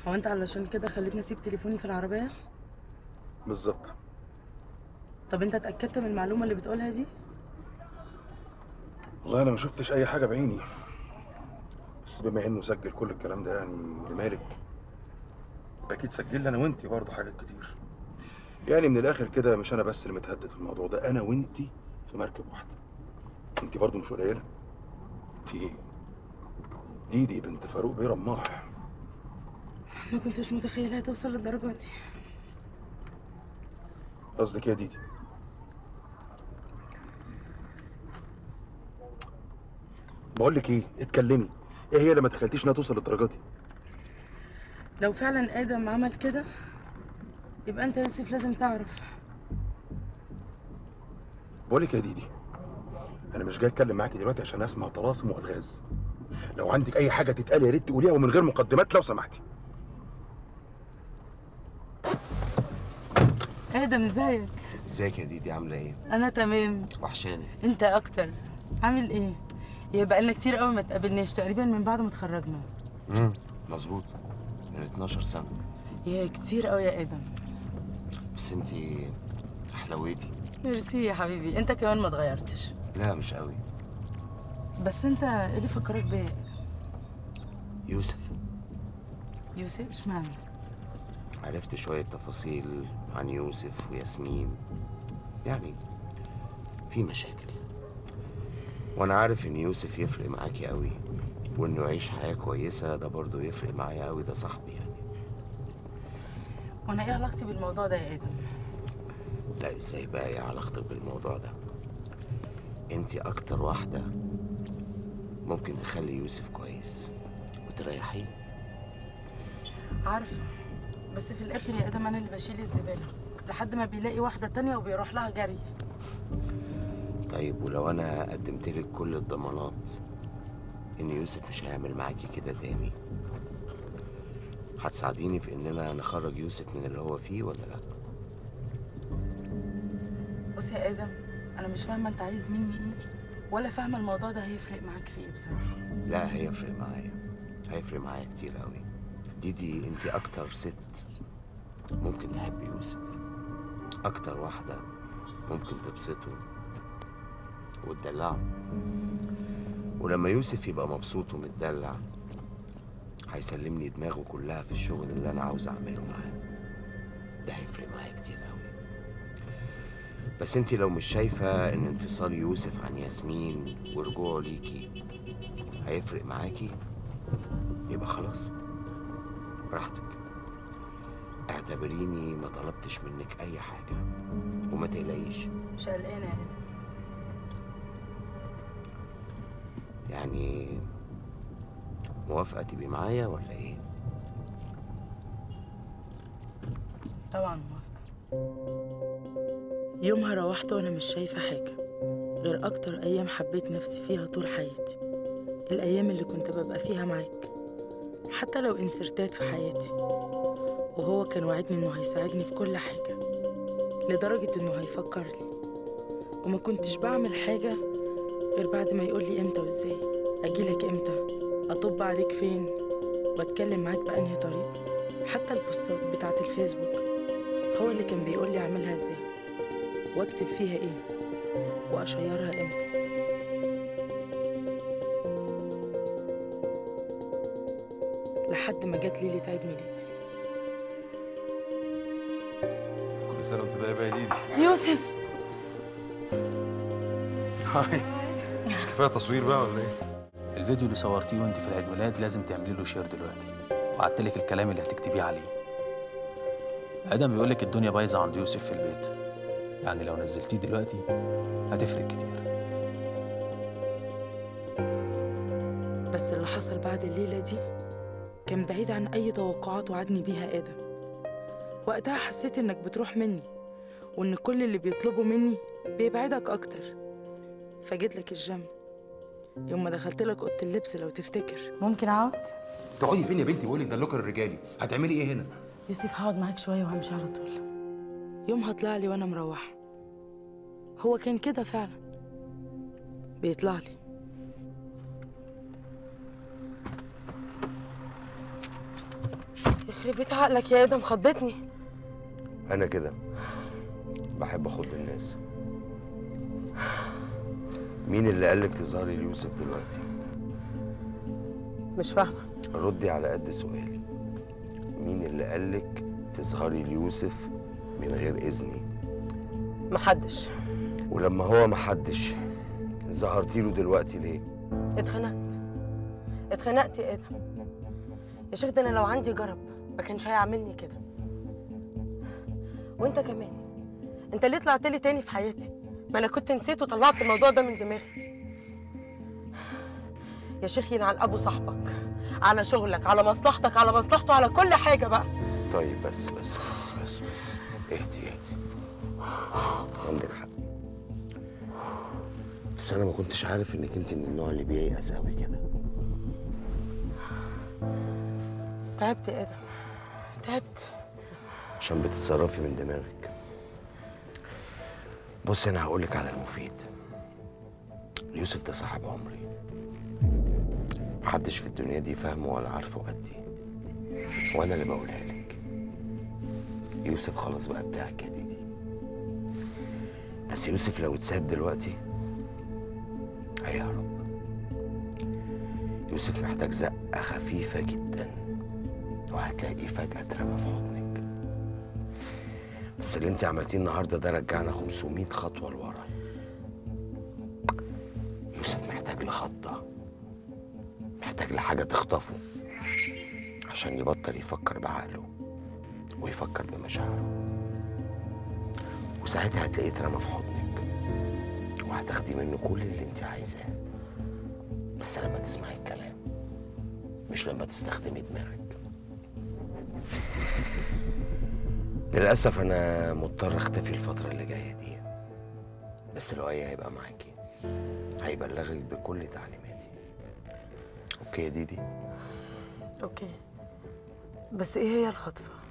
هو انت علشان كده خليتني اسيب تليفوني في العربيه بالظبط طب انت اتاكدت من المعلومه اللي بتقولها دي والله انا ما شفتش اي حاجه بعيني بس بما انه سجل كل الكلام ده يعني لمالك اكيد سجل لي انا وانتي برضه حاجات كتير يعني من الاخر كده مش انا بس اللي متهدد في الموضوع ده انا وانتي في مركب واحده انتي برضه مش قليله انتي ديدي بنت فاروق بيه رماح ما كنتش متخيله هتوصل للدرجه دي قصدك ايه يا ديدي بقول لك ايه اتكلمي ايه هي اللي ما تخيلتيش انها توصل للدرجه دي لو فعلا ادم عمل كده يبقى انت يا يوسف لازم تعرف بقول لك يا ديدي انا مش جاي اتكلم معاكي دلوقتي عشان اسمع طلاسم والغاز لو عندك اي حاجه تتقال يا ريت تقوليها ومن غير مقدمات لو سمحتي ادم ازيك ازيك يا ديدي عامله ايه انا تمام وحشاني انت اكتر عامل ايه يبقى لنا كتير قوي ما تقابلناش تقريبا من بعد ما اتخرجنا امم مظبوط من 12 سنه يا كتير قوي يا ادم بس انتي حلويتي ميرسي يا حبيبي انت كمان ما اتغيرتش لا مش قوي بس انت ايه اللي فكرك بيا يا ادم يوسف يوسف اشمعنى عرفت شويه تفاصيل عن يوسف وياسمين يعني في مشاكل وانا عارف ان يوسف يفرق معاكي قوي وانه يعيش حياه كويسه ده برضه يفرق معايا قوي ده صاحبي يعني وانا ايه علاقتي بالموضوع ده يا ادم لا ازاي بقى ايه علاقتك بالموضوع ده انتي اكتر واحده ممكن تخلي يوسف كويس وتريحيه عارفه بس في الاخر يا ادم انا اللي بشيل الزباله لحد ما بيلاقي واحده تانية وبيروح لها جري طيب ولو انا قدمت لك كل الضمانات ان يوسف مش هيعمل معاكي كده تاني هتساعديني في اننا نخرج يوسف من اللي هو فيه ولا لا بص يا ادم انا مش فاهمه انت عايز مني ايه ولا فاهمه الموضوع ده هيفرق معاك في ايه بصراحه لا هيفرق معايا هيفرق معايا كتير قوي ديدي انتي اكتر ست ممكن تحب يوسف اكتر واحدة ممكن تبسطه وتدلعه ولما يوسف يبقى مبسوط ومتدلع هيسلمني دماغه كلها في الشغل اللي انا عاوز اعمله معاه ده هيفرق معايا كتير قوي بس انتي لو مش شايفة ان انفصال يوسف عن ياسمين ورجوعه ليكي هيفرق معاكي يبقى خلاص براحتك اعتبريني ما طلبتش منك اي حاجة وما تقلقيش مش قلقانه يا ادم يعني موافقة تبقي معايا ولا ايه؟ طبعا موافقه يومها روحت وانا مش شايفه حاجه غير اكتر ايام حبيت نفسي فيها طول حياتي الايام اللي كنت ببقى فيها معاك حتى لو انسرتات في حياتي وهو كان وعدني انه هيساعدني في كل حاجه لدرجه انه هيفكر لي وما كنتش بعمل حاجه غير بعد ما يقول لي امتى وازاي اجيلك امتى اطب عليك فين واتكلم معاك بانهي طريقه حتى البوستات بتاعت الفيسبوك هو اللي كان بيقول لي اعملها ازاي واكتب فيها ايه واشيرها امتى لحد ما جت ليله عيد ميلادي كل سنه وانت طيبه يا ديدي يوسف هاي مش كفايه تصوير بقى ولا ايه الفيديو اللي صورتيه وانت في العيد ميلاد لازم تعملي له شير دلوقتي وعدتلك الكلام اللي هتكتبيه عليه ادم بيقول لك الدنيا بايظه عند يوسف في البيت يعني لو نزلتيه دلوقتي هتفرق كتير بس اللي حصل بعد الليلة دي كان بعيد عن أي توقعات وعدني بيها آدم وقتها حسيت إنك بتروح مني وإن كل اللي بيطلبه مني بيبعدك أكتر فجيت لك الجيم يوم ما دخلت لك أوضة اللبس لو تفتكر ممكن أقعد؟ تقعدي فين يا بنتي بقول لك ده اللوكر الرجالي هتعملي ايه هنا يوسف هقعد معاك شوية وهمشي على طول يومها طلع لي وأنا مروحة هو كان كده فعلا بيطلع لي يخرب يخرب بيت عقلك يا ادم خضتني انا كده بحب اخد الناس مين اللي قالك تظهري ليوسف دلوقتي مش فاهمه ردي على قد سؤالي مين اللي قالك تظهري ليوسف من غير اذني محدش ولما هو محدش ظهرتي له دلوقتي ليه اتخنقت اتخنقت يا ادم يا شيخ ده انا لو عندي جرب ما كانش هيعملني كده وانت كمان انت ليه طلعت لي تاني في حياتي ما انا كنت نسيت وطلعت الموضوع ده من دماغي يا شيخ يلعن ابو صاحبك على شغلك على مصلحتك على مصلحته على كل حاجه بقى طيب بس بس بس بس بس اهدي اهدي عندك حق بس انا ما كنتش عارف انك انت من النوع اللي بييأس قوي كده تعبت يا ادم تعبت عشان بتتصرفي من دماغك بصي انا هقولك على المفيد يوسف ده صاحب عمري محدش في الدنيا دي فاهمه ولا عارفه قدي وانا اللي بقولها لك يوسف خلاص بقى بتاعك يا ديدي بس يوسف لو اتساب دلوقتي هيهرب يوسف محتاج زقة خفيفة جدا وهتلاقيه فجأة اترمى في حضنك بس اللي انت عملتيه النهارده ده رجعنا 500 خطوة لورا يوسف محتاج لخضة محتاج لحاجة تخطفه عشان يبطل يفكر بعقله ويفكر بمشاعره وساعتها هتلاقيه اترمى في حضنك وهتاخدي منه كل اللي انت عايزاه بس لما تسمعي الكلام مش لما تستخدمي دماغك للأسف أنا مضطر أختفي الفترة اللي جاية دي بس لؤي هيبقى معاكي هيبلغك بكل تعليماتي أوكي يا ديدي اوكي بس ايه هي الخطفه